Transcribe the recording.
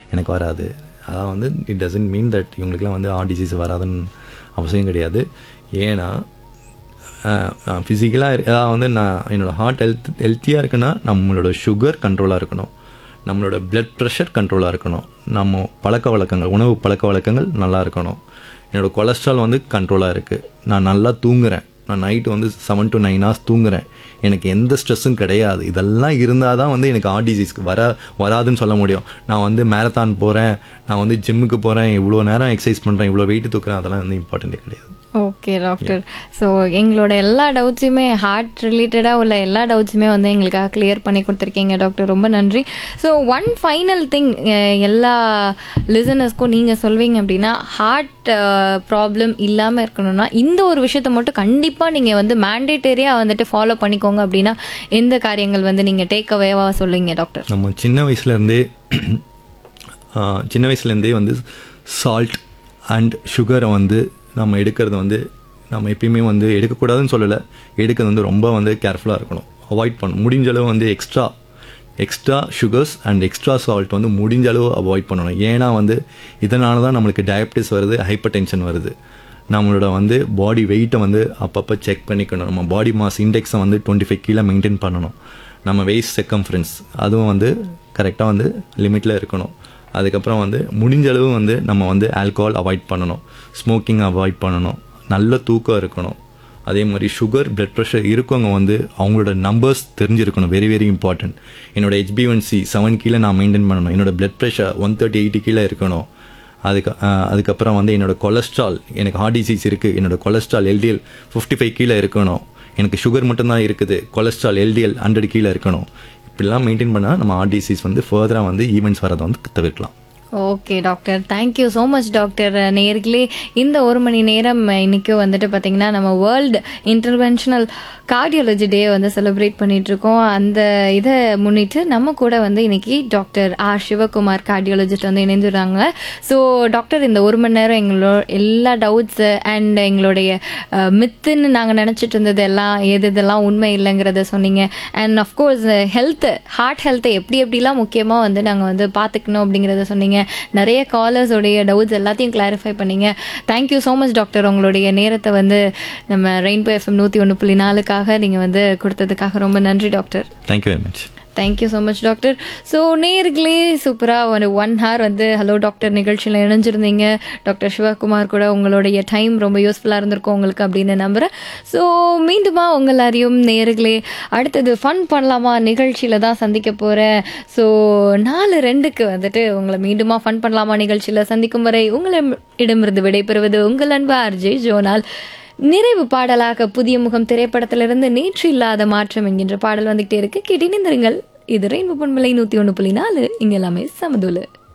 எனக்கு வராது அதான் வந்து இட் டசன்ட் மீன் தட் இவங்களுக்குலாம் வந்து ஹார்ட் டிசீஸ் வராதுன்னு அவசியம் கிடையாது ஏன்னா ஃபிசிக்கலாக அதாவது வந்து நான் என்னோடய ஹார்ட் ஹெல்த் ஹெல்த்தியாக இருக்குன்னா நம்மளோட சுகர் கண்ட்ரோலாக இருக்கணும் நம்மளோட பிளட் ப்ரெஷர் கண்ட்ரோலாக இருக்கணும் நம்ம பழக்க வழக்கங்கள் உணவு பழக்க வழக்கங்கள் நல்லா இருக்கணும் என்னோடய கொலஸ்ட்ரால் வந்து கண்ட்ரோலாக இருக்குது நான் நல்லா தூங்குறேன் நான் நைட்டு வந்து செவன் டு நைன் ஹவர்ஸ் தூங்குறேன் எனக்கு எந்த ஸ்ட்ரெஸ்ஸும் கிடையாது இதெல்லாம் இருந்தால் தான் வந்து எனக்கு ஹார்ட் டிசீஸ்க்கு வர வராதுன்னு சொல்ல முடியும் நான் வந்து மேரத்தான் போகிறேன் நான் வந்து ஜிம்முக்கு போகிறேன் இவ்வளோ நேரம் எக்ஸசைஸ் பண்ணுறேன் இவ்வளோ வெயிட் தூக்குறேன் அதெல்லாம் வந்து இம்பார்ட்டண்ட்டே கிடையாது ஓகே டாக்டர் ஸோ எங்களோட எல்லா டவுட்ஸுமே ஹார்ட் ரிலேட்டடாக உள்ள எல்லா டவுட்ஸுமே வந்து எங்களுக்காக கிளியர் பண்ணி கொடுத்துருக்கீங்க டாக்டர் ரொம்ப நன்றி ஸோ ஒன் ஃபைனல் திங் எல்லா லிசனர்ஸ்க்கும் நீங்கள் சொல்வீங்க அப்படின்னா ஹார்ட் ப்ராப்ளம் இல்லாமல் இருக்கணும்னா இந்த ஒரு விஷயத்தை மட்டும் கண்டிப்பாக நீங்கள் வந்து மேண்டேட்டரியாக வந்துட்டு ஃபாலோ பண்ணிக்கோங்க அப்படின்னா எந்த காரியங்கள் வந்து நீங்கள் டேக் அவேவாக சொல்லுவீங்க டாக்டர் நம்ம சின்ன வயசுலேருந்தே சின்ன வயசுலேருந்தே வந்து சால்ட் அண்ட் சுகரை வந்து நம்ம எடுக்கிறது வந்து நம்ம எப்பயுமே வந்து எடுக்கக்கூடாதுன்னு சொல்லலை எடுக்கிறது வந்து ரொம்ப வந்து கேர்ஃபுல்லாக இருக்கணும் அவாய்ட் பண்ணணும் முடிஞ்ச அளவு வந்து extra extra sugars and extra salt வந்து முடிஞ்ச அளவு அவாய்ட் பண்ணணும் ஏன்னா வந்து இதனால தான் நம்மளுக்கு டயபிட்டிஸ் வருது ஹைப்பர் டென்ஷன் வருது நம்மளோட வந்து பாடி வெயிட்டை வந்து அப்பப்போ செக் பண்ணிக்கணும் நம்ம பாடி மாஸ் இண்டெக்ஸை வந்து டுவெண்ட்டி ஃபைவ் கீழே மெயின்டைன் பண்ணணும் நம்ம வெயிட் செக்கம்ஃபரன்ஸ் அதுவும் வந்து கரெக்டாக வந்து லிமிட்டில் இருக்கணும் அதுக்கப்புறம் வந்து முடிஞ்ச அளவு வந்து நம்ம வந்து ஆல்கோஹால் அவாய்ட் பண்ணணும் ஸ்மோக்கிங் அவாய்ட் பண்ணணும் நல்ல தூக்கம் இருக்கணும் அதே மாதிரி சுகர் பிளட் ப்ரெஷர் இருக்கவங்க வந்து அவங்களோட நம்பர்ஸ் தெரிஞ்சிருக்கணும் வெரி வெரி இம்பார்ட்டன்ட் என்னோட ஹெச்பிஒன்சி செவன் கீழே நான் மெயின்டைன் பண்ணணும் என்னோட blood pressure one thirty eighty கீழே இருக்கணும் அதுக்கு அதுக்கப்புறம் வந்து என்னோட கொலஸ்ட்ரால் எனக்கு ஹார்ட் டிசீஸ் இருக்குது என்னோட கொலஸ்ட்ரால் எல்டிஎல் ஃபிஃப்டி ஃபைவ் கீழே இருக்கணும் எனக்கு சுகர் மட்டும்தான் இருக்குது கொலஸ்ட்ரால் எல்டிஎல் ஹண்ட்ரட் கீழே இருக்கணும் இப்படிலாம் மெயின்டைன் பண்ணால் நம்ம ஹார்ட் டிசீஸ் வந்து ஃபர்தராக வந்து ஈவெண்ட்ஸ் வரதை வந்து தவிர்க்கலாம் okay doctor thank you so much doctor நேர்களே இந்த ஒரு மணி நேரம் இன்னைக்கும் வந்துட்டு பார்த்தீங்கன்னா நம்ம வேர்ல்டு இன்டர்வென்ஷனல் கார்டியாலஜி டே வந்து செலிப்ரேட் பண்ணிட்டு இருக்கோம் அந்த இதை முன்னிட்டு நம்ம கூட வந்து இன்னைக்கு டாக்டர் ஆர் சிவகுமார் கார்டியாலஜிஸ்ட் வந்து இணைந்துடுறாங்க ஸோ டாக்டர் இந்த ஒரு மணி நேரம் எங்களோட எல்லா டவுட்ஸ் அண்ட் எங்களுடைய மித்துன்னு நாங்கள் நினச்சிட்டு இருந்தது எல்லாம் எது இதெல்லாம் உண்மை இல்லைங்கிறத சொன்னீங்க அண்ட் அஃப்கோர்ஸ் ஹெல்த்து ஹார்ட் ஹெல்த்தை எப்படி எப்படிலாம் முக்கியமாக வந்து நாங்கள் வந்து பார்த்துக்கணும் அப்படிங்கிறத சொன்னீங்க நிறைய காலர்ஸோடைய டவுட்ஸ் எல்லாத்தையும் கிளாரிஃபை பண்ணீங்க தேங்க்யூ ஸோ மச் டாக்டர் உங்களுடைய நேரத்தை வந்து நம்ம ரெயின்போ எஃப்எம் நூற்றி ஒன்று புள்ளி நாலுக்காக நீங்கள் வந்து கொடுத்ததுக்காக ரொம்ப நன்றி doctor thank you very much thank you so much doctor so நேர்களே சூப்பராக ஒரு ஒன் ஹவர் வந்து ஹலோ டாக்டர் நிகழ்ச்சியில் இணைஞ்சிருந்தீங்க டாக்டர் சிவகுமார் கூட உங்களுடைய டைம் ரொம்ப யூஸ்ஃபுல்லாக இருந்திருக்கும் உங்களுக்கு அப்படின்னு நம்புகிறேன் ஸோ மீண்டுமா உங்கள் எல்லாரையும் நேர்களே அடுத்தது ஃபன் பண்ணலாமா நிகழ்ச்சியில் தான் சந்திக்க போகிறேன் ஸோ நாலு ரெண்டுக்கு வந்துட்டு உங்களை மீண்டுமா ஃபன் பண்ணலாமா நிகழ்ச்சியில் சந்திக்கும் வரை உங்களிடமிருந்து விடைபெறுவது உங்கள் அன்பு ஆர்ஜே ஜோனால் நிறைவு பாடலாக புதிய முகம் திரைப்படத்திலிருந்து நேற்று இல்லாத மாற்றம் என்கின்ற பாடல் வந்துகிட்டே இருக்கு கேட்டினிந்திருங்கள் இது ரெயின்போ பொன்மலை நூற்றி ஒன்று புள்ளி நாலு இங்க எல்லாமே சமதுல